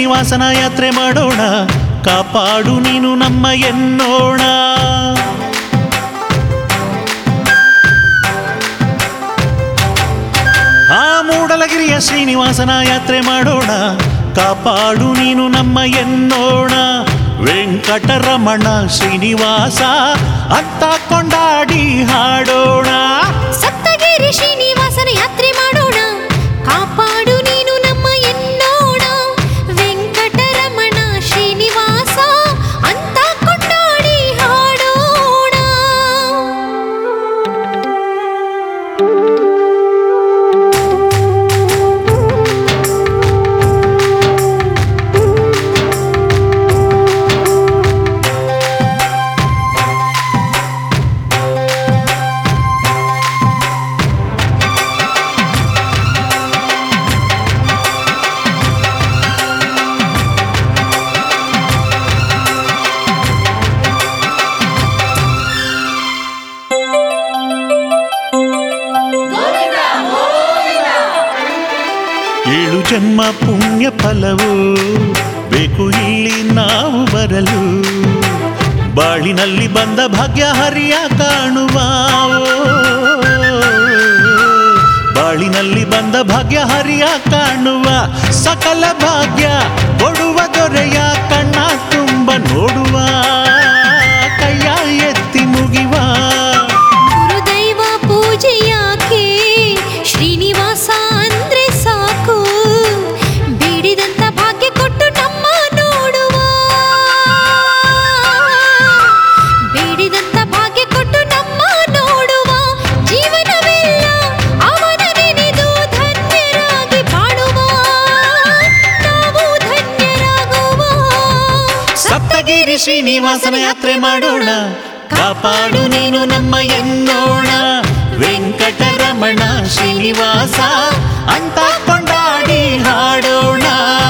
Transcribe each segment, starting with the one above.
ಶ್ರೀನಿವಾಸನ ಯಾತ್ರೆ ಮಾಡೋಣ ಕಾಪಾಡು ನೀನು ನಮ್ಮ ಎನ್ನೋಣ ಆ ಮೂಡಲಗಿರಿಯ ಶ್ರೀನಿವಾಸನ ಯಾತ್ರೆ ಮಾಡೋಣ ಕಾಪಾಡು ನೀನು ನಮ್ಮ ಎನ್ನೋಣ ವೆಂಕಟರಮಣ ಶ್ರೀನಿವಾಸ ಅಂತ ಕೊಂಡಾಡಿ ಹಾಡೋಣ ಸಪ್ತಗಿರಿ ಶ್ರೀನಿವಾಸನ ಯಾತ್ರೆ ಮಾಡೋಣ ಕಾಪಾಡು ನೀನು ನಮ್ಮ ಎನ್ನೋಣ ವೆಂಕಟರಮಣ ಶ್ರೀನಿವಾಸ ಅಂತ ಕೊಂಡಾಡಿ ಹಾಡೋಣ ಏಳು ಜನ್ಮ ಪುಣ್ಯ ಫಲವು ಬೇಕು ಇಲ್ಲಿ ನಾವು ಬರಲು ಬಾಳಿನಲ್ಲಿ ಬಂದ ಭಾಗ್ಯ ಹರಿಯ ಕಾಣುವ ಬಾಳಿನಲ್ಲಿ ಬಂದ ಭಾಗ್ಯ ಹರಿಯ ಕಾಣುವ ಸಕಲ ಭಾಗ್ಯ ಕೊಡುವ ದೊರೆಯ ಕಣ್ಣ ತುಂಬ ನೋಡುವ ಕೈಯ ಎತ್ತಿ ಮುಗಿವ ಗುರುದೈವ ಪೂಜೆ ಯಾಕೆ ಶ್ರೀನಿವಾಸ ಅಂದ್ರೆ ಸಾಕು ಬೇಡಿದಂತ ಭಾಗ್ಯ ಕೊಟ್ಟು ನಮ್ಮ ನೋಡುವ ಬೇಡಿದಂತ ಭಾಗ್ಯ ಕೊಟ್ಟು ನಮ್ಮ ನೋಡುವ ಜೀವನವೆಲ್ಲ ಅವನ ನೆನೆದು ಧನ್ಯರಾಗಿ ಬಾಳುವ ನಾವು ಧನ್ಯರಾಗುವ ಸಪ್ತಗಿರಿ ಶ್ರೀನಿವಾಸನ ಯಾತ್ರೆ ಮಾಡೋಣ ಕಾಪಾಡು ನೀನು ನಮ್ಮ ಎನ್ನೋಣ ವೆಂಕಟರಮಣ ಶ್ರೀನಿವಾಸ ಅಂತ ಕೊಂಡಾಡಿ ಹಾಡೋಣ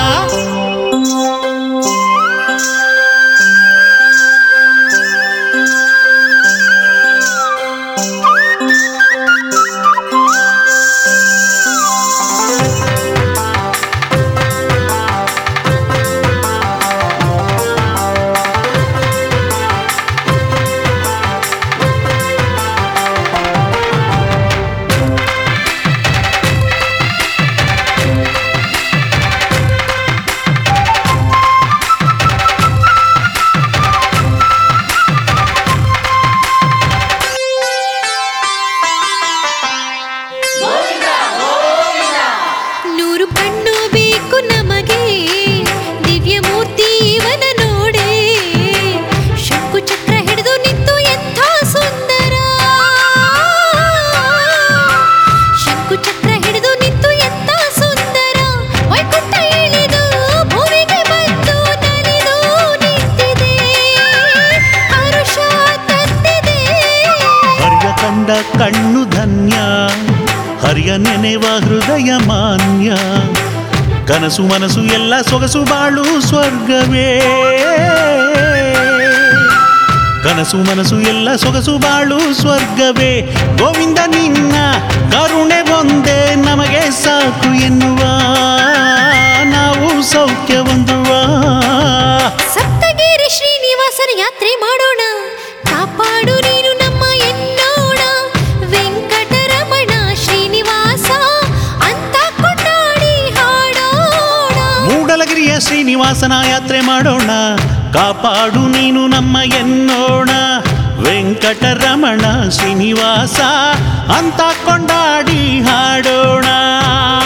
ನೂರು ಕಣ್ಣು ಬೇಕು ನಮಗೆ ದಿವ್ಯ ಮೂರ್ತಿ ಇವನ ನೋಡೆ ಶಂಕು ಚಕ್ರ ಹಿಡಿದು ನಿಂತು ಎಂಥ ಸುಂದರ ಶಂಕು ಚಕ್ರ ಹಿಡಿದು ನಿಂತು ಎಂಥ ಸುಂದರ ವೈಕುಂಠ ಇಳಿದು ಭೂಮಿಗೆ ಬಂದು ನಲಿದು ನಿಂತಿದೆ ಹರುಷ ತಂದಿದೆ ಹರಿಯ ಕಂಡ ಕಣ್ಣು ಧನ್ಯ ಹರಿಯ ನೆನೆವ ಹೃದಯ ಮಾನ್ಯ ಕನಸು ಮನಸ್ಸು ಎಲ್ಲ ಸೊಗಸು ಬಾಳು ಸ್ವರ್ಗವೇ ಕನಸು ಮನಸ್ಸು ಎಲ್ಲ ಸೊಗಸು ಬಾಳು ಸ್ವರ್ಗವೇ ಗೋವಿಂದ ನಿನ್ನ ಕರುಣೆ ಒಂದೇ ನಮಗೆ ಸಾಕು ಎನ್ನುವ ನಾವು ಸೌಖ್ಯ ಹೊಂದುವ ಸಪ್ತಗಿರಿ ಶ್ರೀನಿವಾಸನ ಯಾತ್ರೆ ಮಾಡೋಣ ಕಾಪಾಡು ನೀನು ನಮ್ಮ ಎನ್ನೋಣ ವೆಂಕಟರಮಣ ಶ್ರೀನಿವಾಸ ಅಂತ ಕೊಂಡಾಡಿ ಹಾಡೋಣ ಮೂಡಲಗಿರಿಯ ಶ್ರೀನಿವಾಸನ ಯಾತ್ರೆ ಮಾಡೋಣ ಕಾಪಾಡು ನೀನು ನಮ್ಮ ಎನ್ನೋಣ ವೆಂಕಟರಮಣ ಶ್ರೀನಿವಾಸ ಅಂತ ಕೊಂಡಾಡಿ ಹಾಡೋಣ